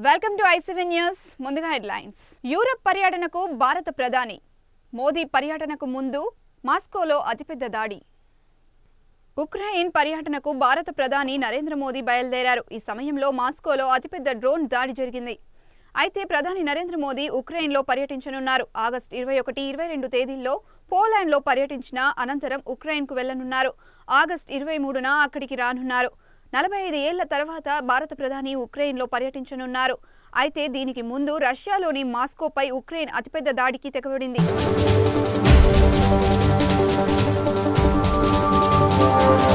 welcome to ICV news ముందుగా headlines Europe పర్యటనకు భారత ప్రధాని మోదీ పర్యటనకు ముందు మాస్కోలో అతిపెద్ద దాడి ఉక్రెయిన్ పర్యటనకు భారత ప్రధాని నరేంద్ర మోదీ బయలుదేరారు ఈ సమయంలో మాస్కోలో అతిపెద్ద డ్రోన్ దాడి జరిగింది అయితే ప్రధాని నరేంద్ర మోదీ ఉక్రెయిన్లో పర్యటించనున్నారు ఆగస్టు ఇరవై ఒకటి ఇరవై రెండు తేదీల్లో పోలాండ్లో పర్యటించిన అనంతరం ఉక్రెయిన్కు వెళ్లనున్నారు ఆగస్టు ఇరవై మూడున అక్కడికి రానున్నారు నలభై ఐదు ఏళ్ల తర్వాత భారత ప్రధాని ఉక్రెయిన్లో పర్యటించనున్నారు అయితే దీనికి ముందు రష్యాలోని మాస్కోపై ఉక్రెయిన్ అతిపెద్ద దాడికి తెగబడింది